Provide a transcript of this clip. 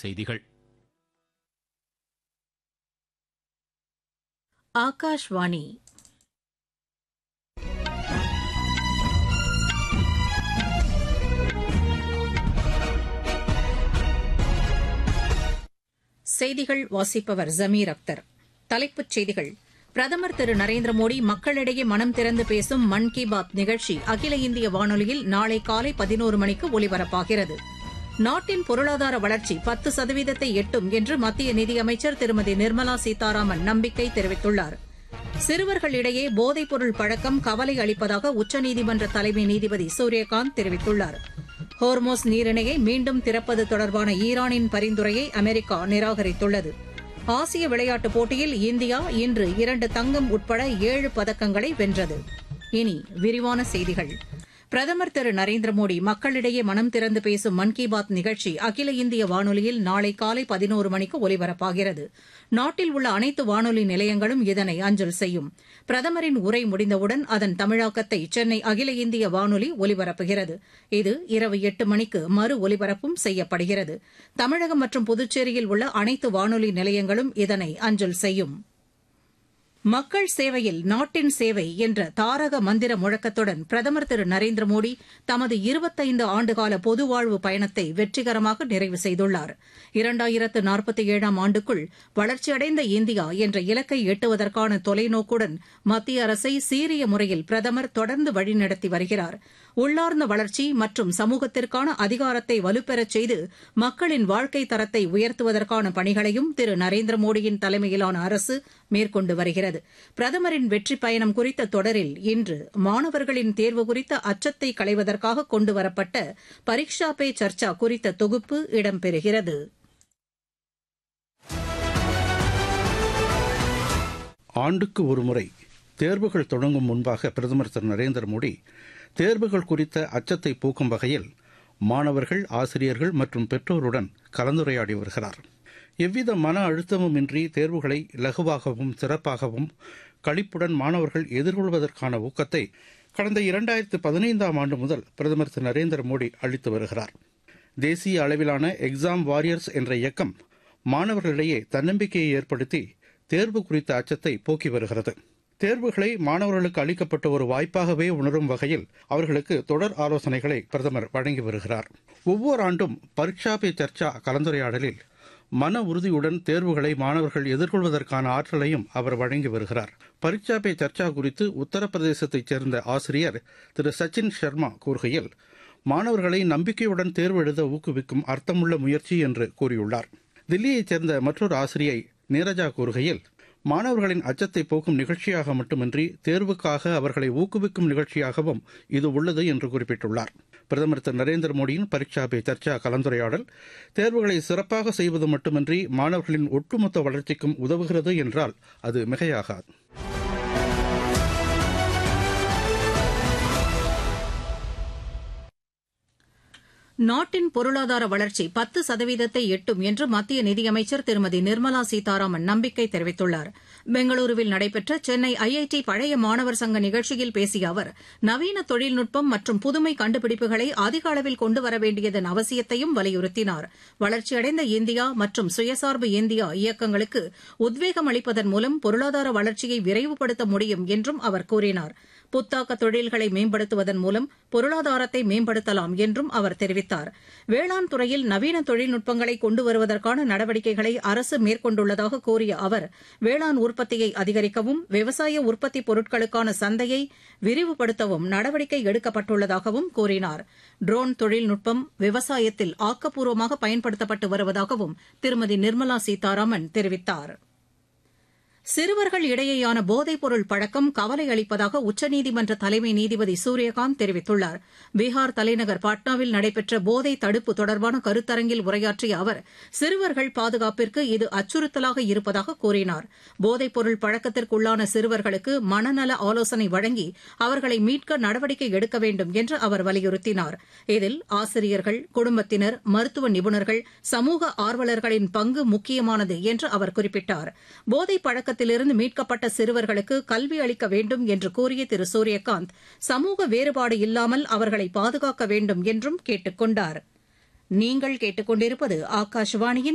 செய்திகள் ஆகாஷ்வாணி செய்திகள் வாசிப்பவர் ஜமீர் அக்தர் தலைப்புச் செய்திகள் பிரதமர் திரு நரேந்திர மோடி மக்களிடையே மனம் திறந்து பேசும் மன் கி பாத் நிகழ்ச்சி அகில இந்திய வானொலியில் நாளை காலை பதினோரு மணிக்கு ஒலிபரப்பாகிறது நாட்டின் பொருளாதார வளர்ச்சி பத்து சதவீதத்தை எட்டும் என்று மத்திய நிதியமைச்சர் திருமதி நிர்மலா சீதாராமன் நம்பிக்கை தெரிவித்துள்ளார் சிறுவர்களிடையே போதைப்பொருள் பழக்கம் கவலை அளிப்பதாக உச்சநீதிமன்ற தலைமை நீதிபதி சூரியகாந்த் தெரிவித்துள்ளார் ஹோர்மோஸ் நீரிணையை மீண்டும் திறப்பது தொடர்பான ஈரானின் பரிந்துரையை அமெரிக்கா நிராகரித்துள்ளது ஆசிய விளையாட்டுப் போட்டியில் இந்தியா இன்று இரண்டு தங்கம் உட்பட ஏழு பதக்கங்களை வென்றது இனி விரிவான செய்திகள் பிரதமர் திரு நரேந்திர மோடி மக்களிடையே மனம் திறந்து பேசும் மன் கி பாத் நிகழ்ச்சி அகில இந்திய வானொலியில் நாளை காலை பதினோரு மணிக்கு ஒலிபரப்பாகிறது நாட்டில் உள்ள அனைத்து வானொலி நிலையங்களும் இதனை அஞ்சல் செய்யும் பிரதமரின் உரை முடிந்தவுடன் அதன் தமிழாக்கத்தை சென்னை அகில இந்திய வானொலி ஒலிபரப்புகிறது இது இரவு எட்டு மணிக்கு மறு ஒலிபரப்பும் செய்யப்படுகிறது தமிழகம் மற்றும் புதுச்சேரியில் உள்ள அனைத்து வானொலி நிலையங்களும் இதனை அஞ்சல் செய்யும் மக்கள் சேவையில் நாட்டின் சேவை என்ற தாரக மந்திர முழக்கத்துடன் பிரதமர் திரு நரேந்திர மோடி தமது இருபத்தைந்து ஆண்டுகால பொதுவாழ்வு பயணத்தை வெற்றிகரமாக நிறைவு செய்துள்ளார் இரண்டாயிரத்து நாற்பத்தி ஏழாம் ஆண்டுக்குள் வளர்ச்சியடைந்த இந்தியா என்ற இலக்கை எட்டுவதற்கான தொலைநோக்குடன் மத்திய அரசை சீரிய முறையில் பிரதமர் தொடர்ந்து வழிநடத்தி வருகிறார் உள்ளார்ந்த வளர்ச்சி மற்றும் சமூகத்திற்கான அதிகாரத்தை வலுப்பெறச் செய்து மக்களின் வாழ்க்கை தரத்தை உயர்த்துவதற்கான பணிகளையும் திரு நரேந்திர மோடியின் தலைமையிலான அரசு மேற்கொண்டு வருகிறது பிரதமரின் வெற்றி பயணம் குறித்த தொடரில் இன்று மாணவர்களின் தேர்வு குறித்த அச்சத்தை களைவதற்காக கொண்டுவரப்பட்ட பரீக்ஷா பே சர்ச்சா குறித்த தொகுப்பு இடம்பெறுகிறது ஆண்டுக்கு ஒருமுறை தேர்வுகள் தொடங்கும் முன்பாக பிரதமர் திரு நரேந்திர மோடி தேர்வுகள் குறித்த அச்சத்தை போக்கும் வகையில் மாணவர்கள் ஆசிரியர்கள் மற்றும் பெற்றோருடன் கலந்துரையாடி வருகிறார் எவ்வித மன அழுத்தமும் இன்றி தேர்வுகளை இலகுவாகவும் சிறப்பாகவும் களிப்புடன் மாணவர்கள் எதிர்கொள்வதற்கான ஊக்கத்தை கடந்த இரண்டாயிரத்து பதினைந்தாம் ஆண்டு முதல் பிரதமர் திரு நரேந்திர மோடி அளித்து வருகிறார் தேசிய அளவிலான எக்ஸாம் வாரியர்ஸ் என்ற இயக்கம் மாணவர்களிடையே தன்னம்பிக்கையை ஏற்படுத்தி தேர்வு குறித்த அச்சத்தை போக்கி வருகிறது தேர்வுகளை மாணவர்களுக்கு அளிக்கப்பட்ட ஒரு வாய்ப்பாகவே உணரும் வகையில் அவர்களுக்கு தொடர் ஆலோசனைகளை பிரதமர் வழங்கி வருகிறார் ஒவ்வொரு ஆண்டும் பரீட்சா பே சர்ச்சா கலந்துரையாடலில் மன உறுதியுடன் தேர்வுகளை மாணவர்கள் எதிர்கொள்வதற்கான ஆற்றலையும் அவர் வழங்கி வருகிறார் பரீட்சா பே சர்ச்சா குறித்து உத்தரப்பிரதேசத்தைச் சேர்ந்த ஆசிரியர் திரு சச்சின் சர்மா கூறுகையில் மாணவர்களை நம்பிக்கையுடன் தேர்வு எழுத ஊக்குவிக்கும் அர்த்தமுள்ள முயற்சி என்று கூறியுள்ளார் தில்லியைச் சேர்ந்த மற்றொரு ஆசிரியை நீரஜா கூறுகையில் மாணவர்களின் அச்சத்தை போக்கும் நிகழ்ச்சியாக மட்டுமின்றி தேர்வுக்காக அவர்களை ஊக்குவிக்கும் நிகழ்ச்சியாகவும் இது உள்ளது என்று குறிப்பிட்டுள்ளார் பிரதமர் திரு நரேந்திர மோடியின் பரீட்சா பே சர்ச்சா கலந்துரையாடல் தேர்வுகளை சிறப்பாக செய்வது மட்டுமின்றி மாணவர்களின் ஒட்டுமொத்த வளர்ச்சிக்கும் உதவுகிறது என்றால் அது மிகையாகாது நாட்டின் பொருளாதார வளர்ச்சி பத்து சதவீதத்தை எட்டும் என்று மத்திய நிதியமைச்சர் திருமதி நிர்மலா சீதாராமன் நம்பிக்கை தெரிவித்துள்ளார் பெங்களூருவில் நடைபெற்ற சென்னை ஐஐடி பழைய மாணவர் சங்க நிகழ்ச்சியில் பேசிய அவர் நவீன தொழில்நுட்பம் மற்றும் புதுமை கண்டுபிடிப்புகளை அதிக அளவில் கொண்டு வர வேண்டியதன் அவசியத்தையும் வலியுறுத்தினார் வளர்ச்சியடைந்த இந்தியா மற்றும் சுயசார்பு இந்தியா இயக்கங்களுக்கு உத்வேகம் அளிப்பதன் மூலம் பொருளாதார வளர்ச்சியை விரைவுபடுத்த முடியும் என்றும் அவர் கூறினார் புத்தாக்க தொழில்களை மேம்படுத்துவதன் மூலம் பொருளாதாரத்தை மேம்படுத்தலாம் என்றும் அவர் தெரிவித்தார் வேளாண் துறையில் நவீன தொழில்நுட்பங்களை கொண்டு வருவதற்கான நடவடிக்கைகளை அரசு மேற்கொண்டுள்ளதாக கூறிய அவர் வேளாண் உற்பத்தியை அதிகரிக்கவும் விவசாய உற்பத்தி பொருட்களுக்கான சந்தையை விரிவுபடுத்தவும் நடவடிக்கை எடுக்கப்பட்டுள்ளதாகவும் கூறினார் ட்ரோன் தொழில்நுட்பம் விவசாயத்தில் ஆக்கப்பூர்வமாக பயன்படுத்தப்பட்டு வருவதாகவும் திருமதி நிர்மலா சீதாராமன் தெரிவித்தாா் சிறுவர்கள் இடையேயான போதைப்பொருள் பழக்கம் கவலை அளிப்பதாக உச்சநீதிமன்ற தலைமை நீதிபதி சூரியகாந்த் தெரிவித்துள்ளார் பீகார் தலைநகர் பாட்னாவில் நடைபெற்ற போதை தடுப்பு தொடர்பான கருத்தரங்கில் உரையாற்றிய அவர் சிறுவர்கள் பாதுகாப்பிற்கு இது அச்சுறுத்தலாக இருப்பதாக கூறினார் போதைப்பொருள் பழக்கத்திற்குள்ளான சிறுவர்களுக்கு மனநல ஆலோசனை வழங்கி அவர்களை மீட்க நடவடிக்கை எடுக்க வேண்டும் என்று அவர் வலியுறுத்தினார் இதில் ஆசிரியர்கள் குடும்பத்தினர் மருத்துவ நிபுணர்கள் சமூக ஆர்வலர்களின் பங்கு முக்கியமானது என்று அவர் குறிப்பிட்டார் போதை பழக்க பழக்கத்திலிருந்து மீட்கப்பட்ட சிறுவர்களுக்கு கல்வி அளிக்க வேண்டும் என்று கூறிய திரு சூரியகாந்த் சமூக வேறுபாடு இல்லாமல் அவர்களை பாதுகாக்க வேண்டும் என்றும் கேட்டுக் கொண்டார் நீங்கள் கேட்டுக்கொண்டிருப்பது ஆகாஷவாணியின்